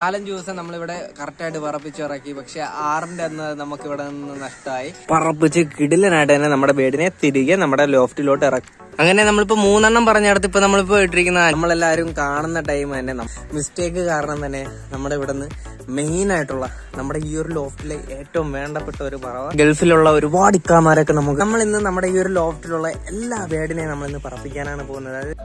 നാലഞ്ച് ദിവസം നമ്മളിവിടെ കറക്റ്റായിട്ട് പറപ്പിച്ച് ഇറക്കി പക്ഷെ ആറിന്റെ അന്ന് നമുക്ക് ഇവിടെ നിന്ന് നഷ്ടമായി പറപ്പിച്ച് കിടിലനായിട്ട് തന്നെ നമ്മുടെ ബേഡിനെ തിരികെ നമ്മുടെ ലോഫ്റ്റിലോട്ട് ഇറക്കി അങ്ങനെ നമ്മളിപ്പോ മൂന്നെണ്ണം പറഞ്ഞിടത്ത് ഇപ്പൊ നമ്മളിപ്പോ ഇട്ടിരിക്കുന്ന നമ്മളെല്ലാരും കാണുന്ന ടൈം തന്നെ മിസ്റ്റേക്ക് കാരണം തന്നെ നമ്മുടെ ഇവിടെ നിന്ന് മെയിൻ ആയിട്ടുള്ള നമ്മുടെ ഈ ഒരു ലോഫ്റ്റിലെ ഏറ്റവും വേണ്ടപ്പെട്ട ഒരു പറവ ഗൾഫിലുള്ള ഒരുപാട് ഇക്കാമാരൊക്കെ നമുക്ക് നമ്മൾ ഇന്ന് നമ്മുടെ ഈ ഒരു ലോഫ്റ്റിലുള്ള എല്ലാ ബേഡിനെയും നമ്മൾ ഇന്ന് പറപ്പിക്കാനാണ് പോകുന്നത് അതായത്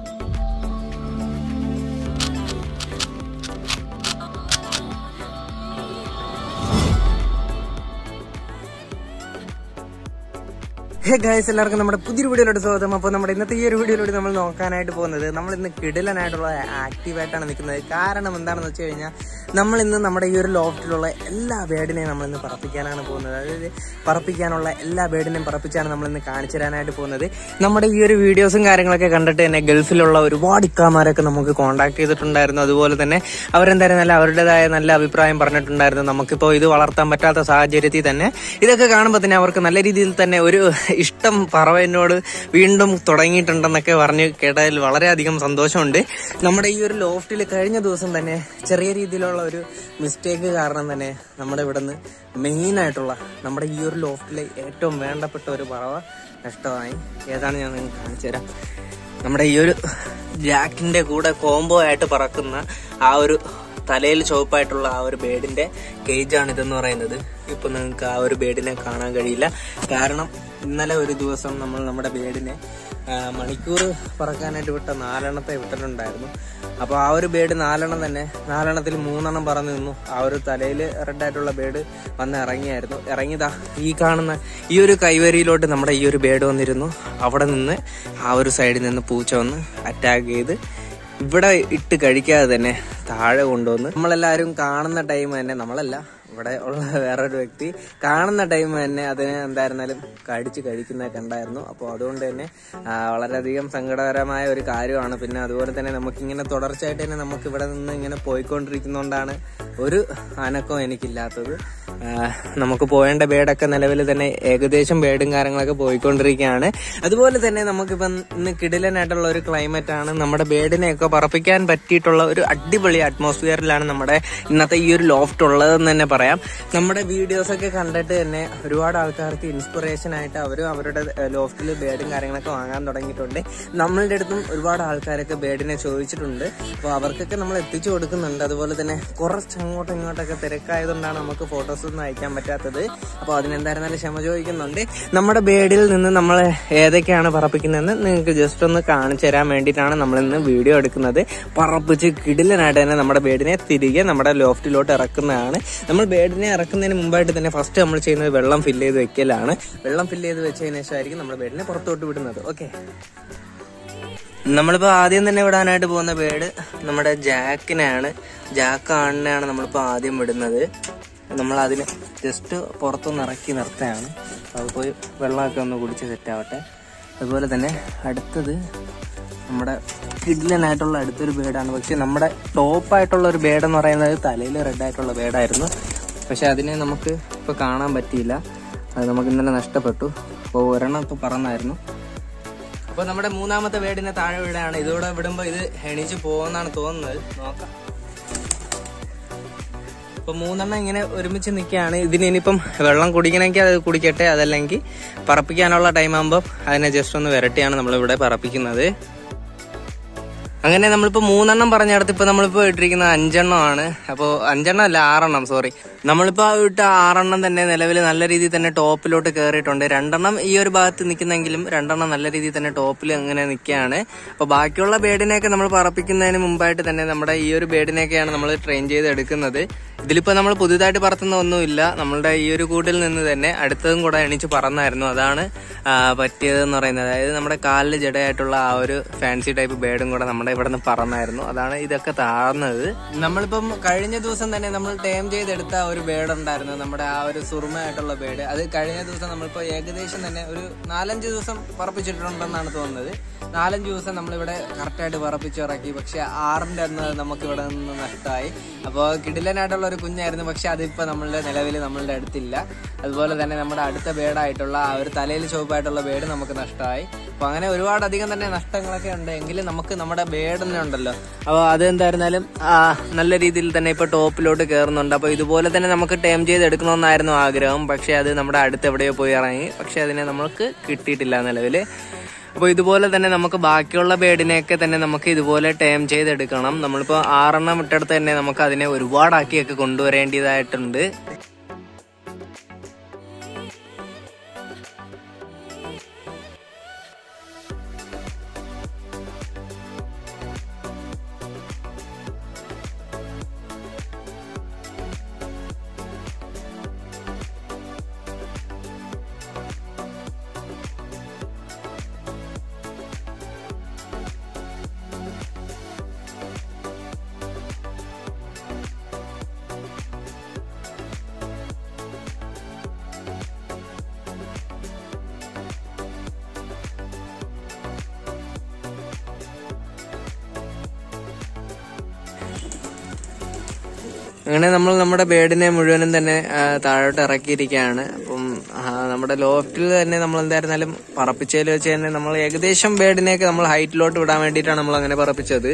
ഹേ ഗായ്സ് എല്ലാവർക്കും നമ്മുടെ പുതിയൊരു വീഡിയോയിലോട്ട് സ്വാഗതം അപ്പോൾ നമ്മുടെ ഇന്നത്തെ ഈ ഒരു വീഡിയോയിലൂടെ നമ്മൾ നോക്കാനായിട്ട് പോകുന്നത് നമ്മൾ ഇന്ന് കിടിലനായിട്ടുള്ള ആക്റ്റീവായിട്ടാണ് നിൽക്കുന്നത് കാരണം എന്താണെന്ന് വെച്ച് കഴിഞ്ഞാൽ നമ്മൾ ഇന്ന് നമ്മുടെ ഈ ഒരു ലോഫ്റ്റിലുള്ള എല്ലാ ബേഡിനെയും നമ്മൾ ഇന്ന് പറപ്പിക്കാനാണ് പോകുന്നത് അതായത് പറപ്പിക്കാനുള്ള എല്ലാ ബേഡിനെയും പറപ്പിച്ചാണ് നമ്മൾ ഇന്ന് കാണിച്ചു തരാനായിട്ട് പോകുന്നത് നമ്മുടെ ഈ ഒരു വീഡിയോസും കാര്യങ്ങളൊക്കെ കണ്ടിട്ട് തന്നെ ഗൾഫിലുള്ള ഒരുപാട് ഇക്കാമാരൊക്കെ നമുക്ക് കോൺടാക്ട് ചെയ്തിട്ടുണ്ടായിരുന്നു അതുപോലെ തന്നെ അവരെന്തായാലും നല്ല അവരുടേതായ നല്ല അഭിപ്രായം പറഞ്ഞിട്ടുണ്ടായിരുന്നു നമുക്കിപ്പോൾ ഇത് വളർത്താൻ പറ്റാത്ത സാഹചര്യത്തിൽ തന്നെ ഇതൊക്കെ കാണുമ്പോൾ തന്നെ അവർക്ക് നല്ല രീതിയിൽ തന്നെ ഒരു ഇഷ്ടം പറവനോട് വീണ്ടും തുടങ്ങിയിട്ടുണ്ടെന്നൊക്കെ പറഞ്ഞ് കേട്ടതിൽ വളരെയധികം സന്തോഷമുണ്ട് നമ്മുടെ ഈ ഒരു ലോഫ്റ്റിൽ കഴിഞ്ഞ ദിവസം തന്നെ ചെറിയ രീതിയിലുള്ള ഒരു മിസ്റ്റേക്ക് കാരണം തന്നെ നമ്മുടെ ഇവിടുന്ന് മെയിൻ ആയിട്ടുള്ള നമ്മുടെ ഈ ഒരു ലോഫ്റ്റിലെ ഏറ്റവും വേണ്ടപ്പെട്ട ഒരു പറവ നഷ്ടമായി ഏതാണ് ഞാൻ നിങ്ങൾക്ക് കാണിച്ചു തരാം നമ്മുടെ ഈ ഒരു ജാക്കിന്റെ കൂടെ കോംബോ ആയിട്ട് പറക്കുന്ന ആ ഒരു തലയിൽ ചുവപ്പായിട്ടുള്ള ആ ഒരു ബേഡിന്റെ കേജാണ് ഇതെന്ന് പറയുന്നത് ഇപ്പൊ നിങ്ങൾക്ക് ആ ഒരു ബേഡിനെ കാണാൻ കഴിയില്ല കാരണം ഇന്നലെ ഒരു ദിവസം നമ്മൾ നമ്മുടെ ബേഡിനെ ആ, മണിക്കൂർ പറക്കാനായിട്ട് വിട്ട നാലെണ്ണത്തെ വിട്ടിട്ടുണ്ടായിരുന്നു അപ്പോൾ ആ ഒരു ബേഡ് നാലെണ്ണം തന്നെ നാലെണ്ണത്തിൽ മൂന്നെണ്ണം പറന്നു നിന്നു ആ ഒരു തലയിൽ റെഡായിട്ടുള്ള ബേഡ് വന്ന് ഇറങ്ങിയായിരുന്നു ഇറങ്ങിയതാ ഈ കാണുന്ന ഈ ഒരു കൈവരിയിലോട്ട് നമ്മുടെ ഈ ഒരു ബേഡ് വന്നിരുന്നു അവിടെ നിന്ന് ആ ഒരു സൈഡിൽ നിന്ന് പൂച്ച വന്ന് അറ്റാക്ക് ചെയ്ത് ഇവിടെ ഇട്ട് കഴിക്കാതെ തന്നെ താഴെ കൊണ്ടുവന്ന് നമ്മളെല്ലാവരും കാണുന്ന ടൈം തന്നെ നമ്മളല്ല ഇവിടെ ഉള്ള വേറൊരു വ്യക്തി കാണുന്ന ടൈം തന്നെ അതിനെ എന്തായിരുന്നാലും കടിച്ച് കഴിക്കുന്നതൊക്കെ ഉണ്ടായിരുന്നു അപ്പോൾ അതുകൊണ്ട് തന്നെ ആ, വളരെയധികം സങ്കടകരമായ ഒരു കാര്യമാണ് പിന്നെ അതുപോലെ തന്നെ നമുക്കിങ്ങനെ തുടർച്ചയായിട്ട് തന്നെ നമുക്ക് ഇവിടെ നിന്ന് ഇങ്ങനെ പോയിക്കൊണ്ടിരിക്കുന്നതുകൊണ്ടാണ് ഒരു അനക്കവും എനിക്കില്ലാത്തത് ആ, നമുക്ക് പോയേണ്ട ബേഡൊക്കെ നിലവിൽ തന്നെ ഏകദേശം ബേഡും കാര്യങ്ങളൊക്കെ പോയിക്കൊണ്ടിരിക്കുകയാണ് അതുപോലെ തന്നെ നമുക്കിപ്പം ഇന്ന് കിടിലനായിട്ടുള്ള ഒരു ക്ലൈമറ്റ് ആണ് നമ്മുടെ ബേഡിനെയൊക്കെ പറപ്പിക്കാൻ പറ്റിയിട്ടുള്ള ഒരു അടിപൊളി അറ്റ്മോസ്ഫിയറിലാണ് നമ്മുടെ ഇന്നത്തെ ഈ ഒരു ലോഫ്റ്റ് ഉള്ളതെന്ന് തന്നെ പറയാം നമ്മുടെ വീഡിയോസ് ഒക്കെ കണ്ടിട്ട് തന്നെ ഒരുപാട് ആൾക്കാർക്ക് ഇൻസ്പിറേഷൻ ആയിട്ട് അവരും അവരുടെ ലോഫ്റ്റിൽ ബേഡും കാര്യങ്ങളൊക്കെ വാങ്ങാൻ തുടങ്ങിയിട്ടുണ്ട് നമ്മളുടെ അടുത്തും ഒരുപാട് ആൾക്കാരൊക്കെ ബേഡിനെ ചോദിച്ചിട്ടുണ്ട് അപ്പോൾ അവർക്കൊക്കെ നമ്മൾ എത്തിച്ചു കൊടുക്കുന്നുണ്ട് അതുപോലെ തന്നെ കുറച്ച് അങ്ങോട്ടും ഇങ്ങോട്ടൊക്കെ തിരക്കായതുകൊണ്ടാണ് നമുക്ക് ഫോട്ടോസ് ഒന്നും അയക്കാൻ പറ്റാത്തത് അപ്പോൾ അതിനെന്തായിരുന്നാലും ക്ഷമ ചോദിക്കുന്നുണ്ട് നമ്മുടെ ബേഡിൽ നിന്ന് നമ്മൾ ഏതൊക്കെയാണ് പറപ്പിക്കുന്നതെന്ന് നിങ്ങൾക്ക് ജസ്റ്റ് ഒന്ന് കാണിച്ചു തരാൻ വേണ്ടിയിട്ടാണ് നമ്മൾ ഇന്ന് വീഡിയോ എടുക്കുന്നത് പറപ്പിച്ച് കിടിലനായിട്ട് തന്നെ നമ്മുടെ ബേഡിനെ തിരികെ നമ്മുടെ ലോഫ്റ്റിലോട്ട് ഇറക്കുന്നതാണ് നമ്മൾ ബേഡിനെ ഇറക്കുന്നതിന് മുമ്പായിട്ട് തന്നെ ഫസ്റ്റ് നമ്മൾ ചെയ്യുന്നത് വെള്ളം ഫില്ല് ചെയ്ത് വെക്കലാണ് വെള്ളം ഫില്ല് ചെയ്ത് വെച്ചതിന് ശേഷമായിരിക്കും നമ്മുടെ ബേഡിനെ പുറത്തോട്ട് വിടുന്നത് ഓക്കെ നമ്മളിപ്പോ ആദ്യം തന്നെ വിടാനായിട്ട് പോകുന്ന ബേഡ് നമ്മുടെ ജാക്കിനാണ് ജാക്ക് ആണിനെയാണ് നമ്മളിപ്പോ ആദ്യം വിടുന്നത് നമ്മൾ അതിന് ജസ്റ്റ് പുറത്തൊന്ന് ഇറക്കി നിർത്തുകയാണ് അത് പോയി വെള്ളമൊക്കെ ഒന്ന് കുടിച്ച് സെറ്റ് ആവട്ടെ അതുപോലെ തന്നെ അടുത്തത് നമ്മുടെ കിഡ്ലനായിട്ടുള്ള അടുത്തൊരു ബേഡാണ് പക്ഷെ നമ്മുടെ ടോപ്പായിട്ടുള്ള ഒരു ബേഡ് എന്ന് പറയുന്നത് തലയിൽ റെഡ് ആയിട്ടുള്ള ബേഡായിരുന്നു പക്ഷെ അതിനെ നമുക്ക് ഇപ്പോൾ കാണാൻ പറ്റിയില്ല അത് നമുക്ക് ഇന്നലെ നഷ്ടപ്പെട്ടു അപ്പോൾ ഒരെണ്ണം ഇപ്പോൾ പറന്നായിരുന്നു അപ്പൊ നമ്മുടെ മൂന്നാമത്തെ വേടിനെ താഴെ വീടാണ് ഇതോടെ വിടുമ്പോ ഇത് എണീച്ച് പോകുന്നാണ് തോന്നുന്നത് നോക്കാം ഇപ്പൊ മൂന്നെണ്ണം ഇങ്ങനെ ഒരുമിച്ച് നിൽക്കുകയാണ് ഇതിന് ഇനിയിപ്പം വെള്ളം കുടിക്കണമെങ്കിൽ അത് കുടിക്കട്ടെ അതല്ലെങ്കിൽ പറപ്പിക്കാനുള്ള ടൈം ആകുമ്പോൾ അതിനെ ജസ്റ്റ് ഒന്ന് വിരട്ടിയാണ് നമ്മളിവിടെ പറപ്പിക്കുന്നത് അങ്ങനെ നമ്മളിപ്പോ മൂന്നെണ്ണം പറഞ്ഞിടത്ത് ഇപ്പൊ നമ്മളിപ്പോ ഇട്ടിരിക്കുന്ന അഞ്ചെണ്ണമാണ് അപ്പോൾ അഞ്ചെണ്ണം അല്ല ആറെണ്ണം സോറി നമ്മളിപ്പോ ആ ഇട്ട ആറെണ്ണം തന്നെ നിലവിൽ നല്ല രീതിയിൽ തന്നെ ടോപ്പിലോട്ട് കയറിയിട്ടുണ്ട് രണ്ടെണ്ണം ഈ ഒരു ഭാഗത്ത് നിൽക്കുന്നെങ്കിലും രണ്ടെണ്ണം നല്ല രീതിയിൽ തന്നെ ടോപ്പിൽ അങ്ങനെ നിൽക്കുകയാണ് അപ്പൊ ബാക്കിയുള്ള ബേഡിനെയൊക്കെ നമ്മൾ പറപ്പിക്കുന്നതിന് മുമ്പായിട്ട് തന്നെ നമ്മുടെ ഈ ഒരു ബേഡിനെയൊക്കെയാണ് നമ്മൾ ട്രെയിൻ ചെയ്ത് എടുക്കുന്നത് ഇതിലിപ്പോ നമ്മൾ പുതുതായിട്ട് പറത്തുന്ന ഒന്നുമില്ല നമ്മളുടെ ഈ ഒരു കൂട്ടിൽ നിന്ന് തന്നെ അടുത്തതും കൂടെ എണീച്ച് പറന്നായിരുന്നു അതാണ് ആ, പറ്റിയതെന്ന് പറയുന്നത് അതായത് നമ്മുടെ കാലിൽ ജടയായിട്ടുള്ള ആ ഒരു ഫാൻസി ടൈപ്പ് ബേഡും കൂടെ നമ്മുടെ ഇവിടെ നിന്ന് പറന്നായിരുന്നു അതാണ് ഇതൊക്കെ താഴ്ന്നത് നമ്മളിപ്പം കഴിഞ്ഞ ദിവസം തന്നെ നമ്മൾ ടേം ചെയ്തെടുത്ത ഒരു ബേഡ് ഉണ്ടായിരുന്നു നമ്മുടെ ആ ഒരു സുറുമയായിട്ടുള്ള ബേഡ് അത് കഴിഞ്ഞ ദിവസം നമ്മളിപ്പോ ഏകദേശം തന്നെ ഒരു നാലഞ്ച് ദിവസം പറപ്പിച്ചിട്ടുണ്ടെന്നാണ് തോന്നുന്നത് നാലഞ്ച് ദിവസം നമ്മളിവിടെ കറക്റ്റായിട്ട് പറപ്പിച്ചിറക്കി പക്ഷെ ആറിന്റെ അന്ന് നമുക്ക് ഇവിടെ നിന്ന് നഷ്ടമായി അപ്പോൾ കിടിലനായിട്ടുള്ള ഒരു കുഞ്ഞായിരുന്നു പക്ഷെ അതിപ്പോ നമ്മളുടെ നിലവിൽ നമ്മളുടെ അടുത്തില്ല അതുപോലെ തന്നെ നമ്മുടെ അടുത്ത ബേഡായിട്ടുള്ള ആ ഒരു തലയിൽ ചുവപ്പായിട്ടുള്ള ബേഡ് നമുക്ക് നഷ്ടമായി അപ്പൊ അങ്ങനെ ഒരുപാട് അധികം തന്നെ നഷ്ടങ്ങളൊക്കെ ഉണ്ട് എങ്കിലും നമുക്ക് നമ്മുടെ ബേഡ് തന്നെ ഉണ്ടല്ലോ അപ്പോൾ അത് എന്തായിരുന്നാലും ആ, നല്ല രീതിയിൽ തന്നെ ഇപ്പൊ ടോപ്പിലോട്ട് കയറുന്നുണ്ട് അപ്പോൾ ഇതുപോലെ തന്നെ നമുക്ക് ടൈം ചെയ്ത് എടുക്കണമെന്നായിരുന്നു ആഗ്രഹം പക്ഷെ അത് നമ്മുടെ അടുത്ത് എവിടെയോ പോയി ഇറങ്ങി പക്ഷെ അതിനെ നമുക്ക് കിട്ടിയിട്ടില്ല നിലവിൽ അപ്പോൾ ഇതുപോലെ തന്നെ നമുക്ക് ബാക്കിയുള്ള ബേഡിനെയൊക്കെ തന്നെ നമുക്ക് ഇതുപോലെ ടൈം ചെയ്തെടുക്കണം നമ്മളിപ്പോൾ ആറെണ്ണം ഇട്ടെടുത്ത് തന്നെ നമുക്ക് അതിനെ ഒരുപാടാക്കിയൊക്കെ കൊണ്ടുവരേണ്ടതായിട്ടുണ്ട് അങ്ങനെ നമ്മൾ നമ്മുടെ ബേഡിനെ മുഴുവനും തന്നെ ആ, താഴോട്ട് ഇറക്കിയിരിക്കുകയാണ് അപ്പം ആ, നമ്മുടെ ലോഫ്റ്റിൽ തന്നെ നമ്മൾ എന്തായിരുന്നാലും പറപ്പിച്ചതിൽ വെച്ച് തന്നെ നമ്മൾ ഏകദേശം ബേഡിനെയൊക്കെ നമ്മൾ ഹൈറ്റിലോട്ട് വിടാൻ വേണ്ടിയിട്ടാണ് നമ്മൾ അങ്ങനെ പറപ്പിച്ചത്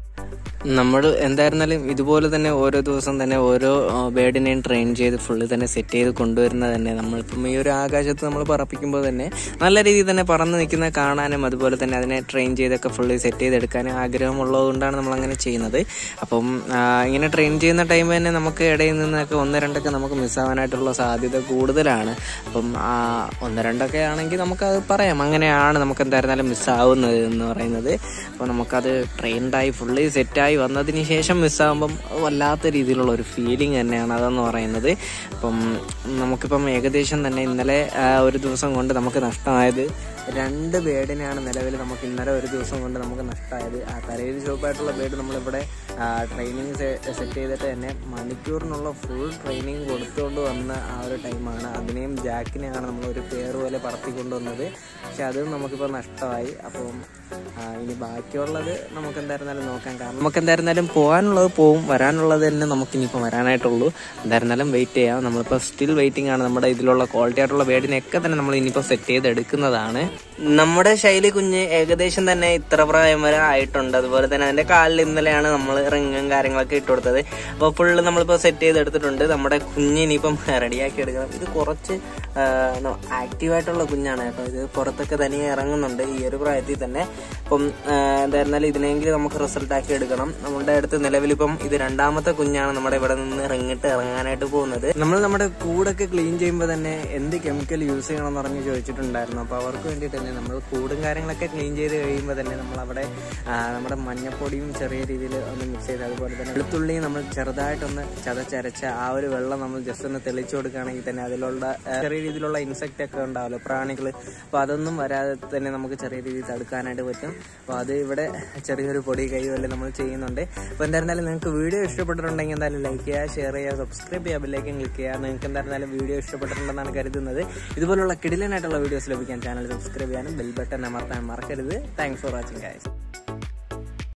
നമ്മൾ എന്തായിരുന്നാലും ഇതുപോലെ തന്നെ ഓരോ ദിവസം തന്നെ ഓരോ ആ, ബേഡിനെയും ട്രെയിൻ ചെയ്ത് ഫുള്ള് തന്നെ സെറ്റ് ചെയ്ത് കൊണ്ടുവരുന്നത് തന്നെ നമ്മളിപ്പം ഈ ഒരു ആകാശത്ത് നമ്മൾ പറപ്പിക്കുമ്പോൾ തന്നെ നല്ല രീതിയിൽ തന്നെ പറന്ന് നിൽക്കുന്ന കാണാനും അതുപോലെ തന്നെ അതിനെ ട്രെയിൻ ചെയ്തൊക്കെ ഫുള്ള് സെറ്റ് ചെയ്തെടുക്കാനും ആഗ്രഹമുള്ളത് കൊണ്ടാണ് നമ്മൾ അങ്ങനെ ചെയ്യുന്നത് അപ്പം ആ, ഇങ്ങനെ ട്രെയിൻ ചെയ്യുന്ന ടൈം തന്നെ നമുക്ക് ഇടയിൽ നിന്നൊക്കെ ഒന്ന് രണ്ടൊക്കെ നമുക്ക് മിസ്സാവാനായിട്ടുള്ള സാധ്യത കൂടുതലാണ് അപ്പം ആ, ഒന്ന് രണ്ടൊക്കെ ആണെങ്കിൽ നമുക്കത് പറയാം അങ്ങനെയാണ് നമുക്ക് എന്തായിരുന്നാലും മിസ്സാവുന്നത് എന്ന് പറയുന്നത് അപ്പോൾ നമുക്കത് ട്രെയിൻഡായി ഫുള്ളി സെറ്റായി വന്നതിന് ശേഷം മിസ്സാകുമ്പം വല്ലാത്ത രീതിയിലുള്ള ഒരു ഫീലിംഗ് തന്നെയാണ് അതെന്ന് പറയുന്നത് അപ്പം നമുക്കിപ്പം ഏകദേശം തന്നെ ഇന്നലെ ആ, ഒരു ദിവസം കൊണ്ട് നമുക്ക് നഷ്ടമായത് രണ്ട് ബേഡിനെയാണ് നിലവിൽ നമുക്ക് ഇന്നലെ ഒരു ദിവസം കൊണ്ട് നമുക്ക് നഷ്ടമായത് ആ തലയിൽ ഷോപ്പായിട്ടുള്ള ബേഡ് നമ്മളിവിടെ ട്രെയിനിങ് സെറ്റ് ചെയ്തിട്ട് തന്നെ മണിക്കൂറിനുള്ള ഫുൾ ട്രെയിനിങ് കൊടുത്തുകൊണ്ട് വന്ന ആ ഒരു ടൈമാണ് അതിനെയും ജാക്കിനെയാണ് നമ്മൾ ഒരു പേര് പോലെ പറത്തിക്കൊണ്ട് വന്നത് പക്ഷെ അതും നമുക്കിപ്പോൾ നഷ്ടമായി അപ്പം ആ, ഇനി ബാക്കിയുള്ളത് നമുക്ക് എന്തായിരുന്നാലും നോക്കാം കാരണം നമുക്ക് എന്തായിരുന്നാലും പോകാനുള്ളത് പോവും വരാനുള്ളത് തന്നെ നമുക്ക് ഇനിയിപ്പോൾ വരാനായിട്ടുള്ളൂ എന്തായിരുന്നാലും വെയിറ്റ് ചെയ്യാം നമ്മളിപ്പോൾ സ്റ്റിൽ വെയിറ്റിംഗ് ആണ് നമ്മുടെ ഇതിലുള്ള ക്വാളിറ്റി ആയിട്ടുള്ള ബേഡിനെയൊക്കെ തന്നെ നമ്മൾ ഇനിയിപ്പോൾ സെറ്റ് ചെയ്ത് എടുക്കുന്നതാണ് നമ്മുടെ ശൈലി കുഞ്ഞ് ഏകദേശം തന്നെ ഇത്ര പ്രായം വരെ ആയിട്ടുണ്ട് അതുപോലെ തന്നെ അതിന്റെ കാലിൽ ഇന്നലെയാണ് നമ്മൾ റിങ്ങും കാര്യങ്ങളൊക്കെ ഇട്ട് കൊടുത്തത് അപ്പോൾ ഫുള്ള് നമ്മളിപ്പോൾ സെറ്റ് ചെയ്ത് എടുത്തിട്ടുണ്ട് നമ്മുടെ കുഞ്ഞ് ഇനിയിപ്പം റെഡിയാക്കി എടുക്കണം ഇത് കുറച്ച് ആക്റ്റീവായിട്ടുള്ള കുഞ്ഞാണ് കേട്ടോ ഇത് പുറത്തൊക്കെ തനിയെ ഇറങ്ങുന്നുണ്ട് ഈ ഒരു പ്രായത്തിൽ തന്നെ അപ്പം ആ, എന്തായിരുന്നാലും ഇതിനെങ്കിലും നമുക്ക് റിസൾട്ട് ആക്കി എടുക്കണം നമ്മുടെ അടുത്ത് നിലവിലിപ്പം ഇത് രണ്ടാമത്തെ കുഞ്ഞാണ് നമ്മുടെ ഇവിടെ നിന്ന് ഇറങ്ങിട്ട് ഇറങ്ങാനായിട്ട് പോകുന്നത് നമ്മൾ നമ്മുടെ കൂടൊക്കെ ക്ലീൻ ചെയ്യുമ്പോൾ തന്നെ എന്ത് കെമിക്കൽ യൂസ് ചെയ്യണം എന്ന് പറഞ്ഞ് ചോദിച്ചിട്ടുണ്ടായിരുന്നു അപ്പോൾ അവർക്ക് വേണ്ടിയിട്ട് തന്നെ നമ്മൾ കൂടും കാര്യങ്ങളൊക്കെ ക്ലീൻ ചെയ്ത് കഴിയുമ്പോൾ തന്നെ നമ്മൾ അവിടെ ആ, നമ്മുടെ മഞ്ഞപ്പൊടിയും ചെറിയ രീതിയിൽ ഒന്ന് മിക്സ് ചെയ്ത് അതുപോലെ തന്നെ വെളുത്തുള്ളി നമ്മൾ ചെറുതായിട്ടൊന്ന് ചതച്ചരച്ച ആ ഒരു വെള്ളം നമ്മൾ ജസ്റ്റ് ഒന്ന് തെളിച്ചു കൊടുക്കുകയാണെങ്കിൽ തന്നെ അതിലുള്ള ആ, ചെറിയ രീതിയിലുള്ള ഇൻസെക്റ്റ് ഒക്കെ ഉണ്ടാവല്ലോ പ്രാണികൾ അപ്പോൾ അതൊന്നും വരാതെ തന്നെ നമുക്ക് ചെറിയ രീതിയിൽ തടുക്കാനായിട്ട് പറ്റും അപ്പോൾ അത് ഇവിടെ ചെറിയൊരു പൊടി കൈവല്ലേ നമ്മൾ ചെയ്യുന്നുണ്ട് അപ്പോൾ എന്തായിരുന്നാലും നിങ്ങൾക്ക് വീഡിയോ ഇഷ്ടപ്പെട്ടിട്ടുണ്ടെങ്കിൽ എന്തായാലും ലൈക്ക് ചെയ്യുക ഷെയർ ചെയ്യുക സബ്സ്ക്രൈബ് ചെയ്യുക ബെല്ലേക്കും ക്ലിക്ക് ചെയ്യുക നിങ്ങൾക്ക് എന്തായിരുന്നാലും വീഡിയോ ഇഷ്ടപ്പെട്ടിട്ടുണ്ടെന്നാണ് കരുതുന്നത് ഇതുപോലുള്ള കിടിലനായിട്ടുള്ള വീഡിയോസ് ലഭിക്കാൻ ചാനൽ സബ്സ്ക്രൈബ് ചെയ്യാനും ബെൽ ബട്ടൺ അമർത്താൻ മറക്കരുത് താങ്ക്സ് ഫോർ വാച്ചിങ് ഗൈസ്